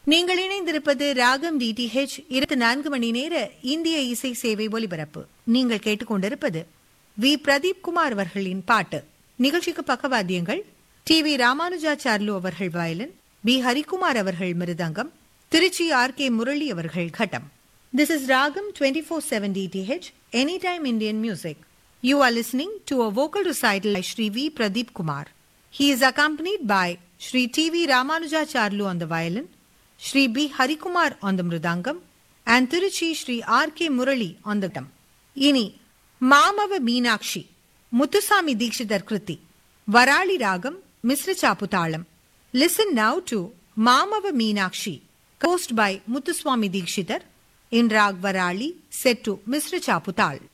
நீங்கள் இணைந்திருப்பது ராகம் டிடிஹெச் இருபத்தி நான்கு மணி நேர இந்திய இசை சேவை ஒலிபரப்பு நீங்கள் கேட்டுக்கொண்டிருப்பது வி பிரதீப் குமார் அவர்களின் பாட்டு நிகழ்ச்சிக்கு பக்கவாத்தியங்கள் டி வி ராமானுஜாச்சார்லு அவர்கள் வயலின் பி ஹரிகுமார் அவர்கள் மிருதங்கம் திருச்சி ஆர் கே முரளி அவர்கள் ghatam this is Raagam twenty four seven DTH any time Indian music you are listening to a vocal recital by Sri V. Pradeep Kumar. He is accompanied by Sri T. V. Ramanujacharlu on the violin, Sri B. Harikumar on the mridangam, and Tiruchi Sri R. K. Murali on the tam. இனி மாமவ Meenakshi Muthusamy Dikshitar kriti Varali ragam Misra Chaputalam listen now to Mamava Meenakshi composed by Muthuswami Dikshitar in raag Varali set to Misra சாப்புதாள்